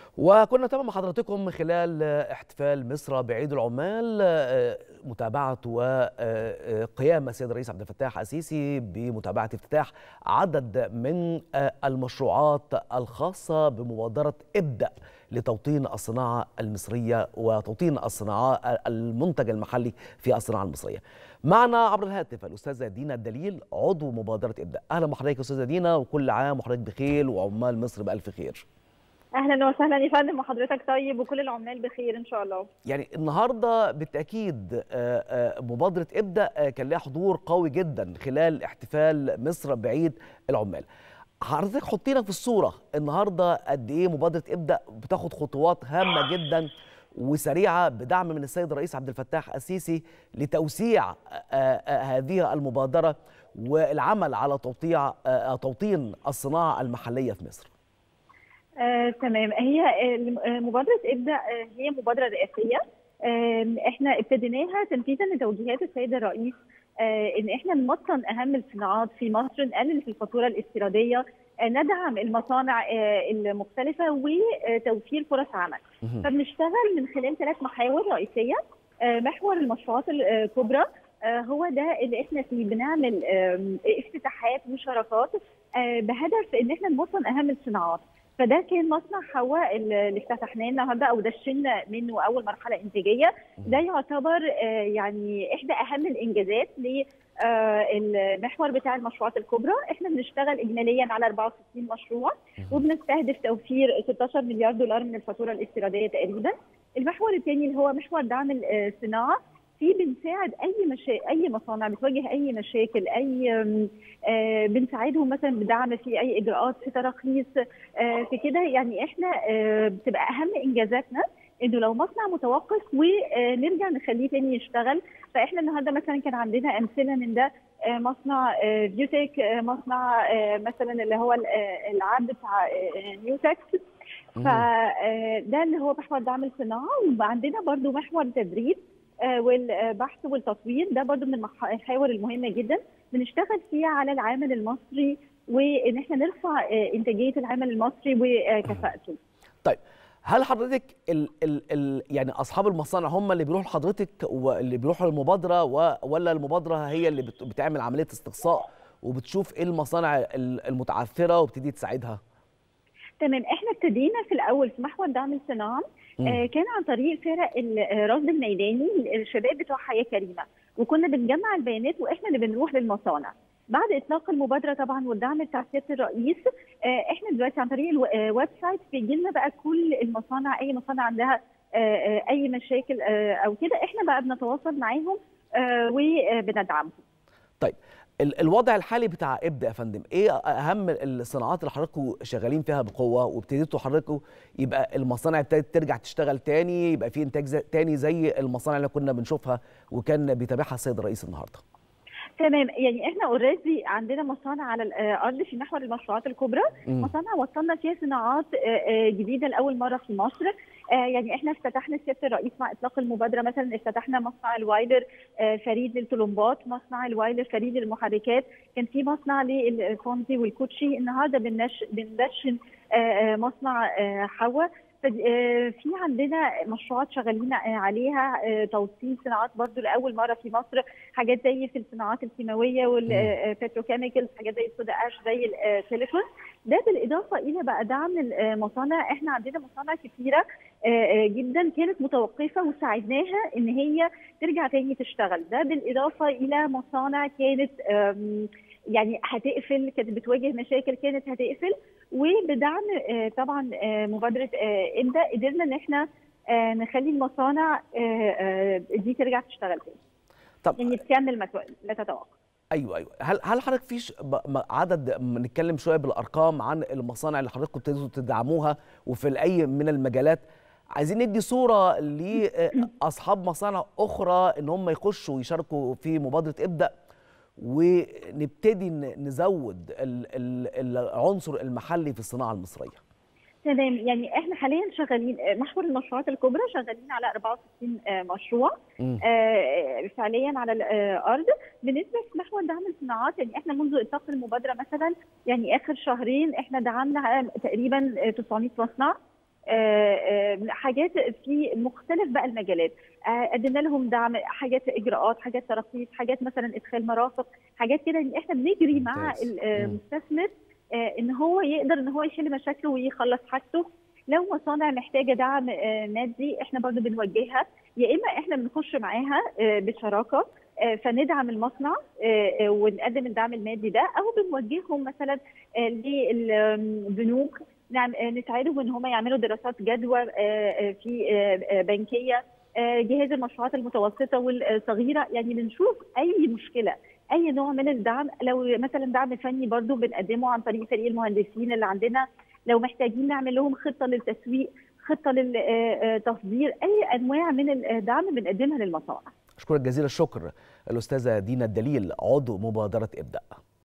وكنا نتابع مع حضراتكم خلال احتفال مصر بعيد العمال متابعة وقيام السيد الرئيس عبد الفتاح السيسي بمتابعة افتتاح عدد من المشروعات الخاصة بمبادرة ابدأ لتوطين الصناعة المصرية وتوطين الصناعة المنتج المحلي في الصناعة المصرية معنا عبر الهاتف الأستاذة دينا الدليل عضو مبادرة ابدأ أهلا بحضرتك أستاذة دينا وكل عام وحضرتك بخير وعمال مصر بألف خير اهلا وسهلا يا فندم وحضرتك طيب وكل العمال بخير ان شاء الله يعني النهارده بالتاكيد مبادره ابدا كان لها حضور قوي جدا خلال احتفال مصر بعيد العمال حضرتك حطينا في الصوره النهارده قد ايه مبادره ابدا بتاخد خطوات هامه جدا وسريعه بدعم من السيد الرئيس عبد الفتاح السيسي لتوسيع هذه المبادره والعمل على توطيع توطين الصناعه المحليه في مصر آه، تمام هي مبادرة ابدأ آه هي مبادرة رئاسية آه احنا ابتديناها تنفيذا لتوجيهات السيد الرئيس آه ان احنا نمطن اهم الصناعات في مصر نقلل في الفاتورة الاستيرادية آه ندعم المصانع آه المختلفة وتوفير فرص عمل فبنشتغل من خلال ثلاث محاور رئيسية آه محور المشروعات الكبرى آه هو ده اللي احنا فيه بنعمل آه افتتاحات وشراكات آه بهدف ان احنا نمطن اهم الصناعات فده كان مصنع حواء اللي افتتحناه النهارده او دشنا منه اول مرحله انتاجيه ده يعتبر يعني احدى اهم الانجازات للمحور بتاع المشروعات الكبرى احنا بنشتغل اجماليا على 64 مشروع وبنستهدف توفير 16 مليار دولار من الفاتوره الاستيراديه تقريبا المحور الثاني اللي هو محور دعم الصناعه فيه بنساعد اي مشا... اي مصانع بتواجه اي مشاكل اي آه بنساعدهم مثلا بدعم في اي اجراءات في تراخيص آه في كده يعني احنا آه بتبقى اهم انجازاتنا انه لو مصنع متوقف ونرجع نخليه تاني يشتغل فاحنا النهارده مثلا كان عندنا امثله من ده مصنع بيوتك مصنع مثلا اللي هو العبد بتاع نيوتكس فده اللي هو محور دعم الصناعه وعندنا برضو محور تدريب والبحث والتطوير ده برضو من المحاور المهمه جدا بنشتغل فيها على العامل المصري وان احنا نرفع انتاجيه العامل المصري وكفاءته. طيب هل حضرتك ال ال ال يعني اصحاب المصانع هم اللي بيروحوا لحضرتك واللي بيروحوا للمبادره ولا المبادره هي اللي بتعمل عمليه استقصاء وبتشوف ايه المصانع المتعثره وبتدي تساعدها؟ تمام احنا ابتدينا في الاول في محور دعم الصناعه آه كان عن طريق فرق الرصد الميداني الشباب بتوع حياه كريمه وكنا بنجمع البيانات واحنا اللي بنروح للمصانع بعد اطلاق المبادره طبعا والدعم بتاع سياده الرئيس آه احنا دلوقتي عن طريق الويب سايت بيجي لنا بقى كل المصانع اي مصانع عندها آه اي مشاكل او كده احنا بقى بنتواصل معاهم وبندعمهم طيب الوضع الحالي بتاع ابدا يا فندم ايه اهم الصناعات اللي حضراتكم شغالين فيها بقوه وابتديتوا حضراتكم يبقى المصانع ابتدت ترجع تشتغل تاني يبقى في انتاج زي تاني زي المصانع اللي كنا بنشوفها وكان بيتابعها السيد الرئيس النهارده تمام يعني احنا اوريدي عندنا مصانع على الارض في محور المشروعات الكبرى م. مصانع وصلنا فيها صناعات جديده لاول مره في مصر يعني احنا افتتحنا سياده الرئيس مع اطلاق المبادره مثلا افتتحنا مصنع الوايلر فريد للطلمبات مصنع الوايلر فريد للمحركات كان في مصنع للفونزي والكوتشي النهارده بنش بندشن مصنع حوا في عندنا مشروعات شغالين عليها توصيل صناعات برضو لاول مره في مصر حاجات زي في الصناعات الكيماويه والبتروكيميكالز حاجات زي السودا اش زي السيليكون ده بالاضافه الى بقى دعم المصانع احنا عندنا مصانع كثيره جدا كانت متوقفه وساعدناها ان هي ترجع تاني تشتغل ده بالاضافه الى مصانع كانت يعني هتقفل كانت بتواجه مشاكل كانت هتقفل وبدعم طبعا مبادره ابدا قدرنا ان احنا نخلي المصانع دي ترجع تشتغل تاني طب يعني تكمل لا تتوقف ايوه ايوه هل هل حضرتك فيش عدد نتكلم شويه بالارقام عن المصانع اللي حضراتكم ابتديتوا تدعموها وفي اي من المجالات عايزين ندي صوره لاصحاب مصانع اخرى ان هم يخشوا ويشاركوا في مبادره ابدا ونبتدي نزود العنصر المحلي في الصناعه المصريه تمام يعني احنا حاليا شغالين محور المشروعات الكبرى شغالين على 64 مشروع آه فعليا على الارض بالنسبه لمحور دعم الصناعات يعني احنا منذ اطلاق المبادره مثلا يعني اخر شهرين احنا دعمنا تقريبا 900 مصنع حاجات في مختلف بقى المجالات قدمنا لهم دعم حاجات اجراءات حاجات تراخيص حاجات مثلا ادخال مرافق حاجات كده ان احنا بنجري مع المستثمر ان هو يقدر ان هو يحل مشاكله ويخلص حاجته لو مصانع محتاجه دعم مادي احنا برضو بنوجهها يا اما احنا بنخش معاها بشراكه فندعم المصنع ونقدم الدعم المادي ده او بنوجههم مثلا للبنوك نعم نساعدهم ان هم يعملوا دراسات جدوى في بنكيه جهاز المشروعات المتوسطه والصغيره يعني بنشوف اي مشكله اي نوع من الدعم لو مثلا دعم فني برضو بنقدمه عن طريق فريق المهندسين اللي عندنا لو محتاجين نعمل لهم خطه للتسويق خطه للتصدير اي انواع من الدعم بنقدمها للمصانع اشكرك جزيل الشكر الاستاذه دينا الدليل عضو مبادره ابدا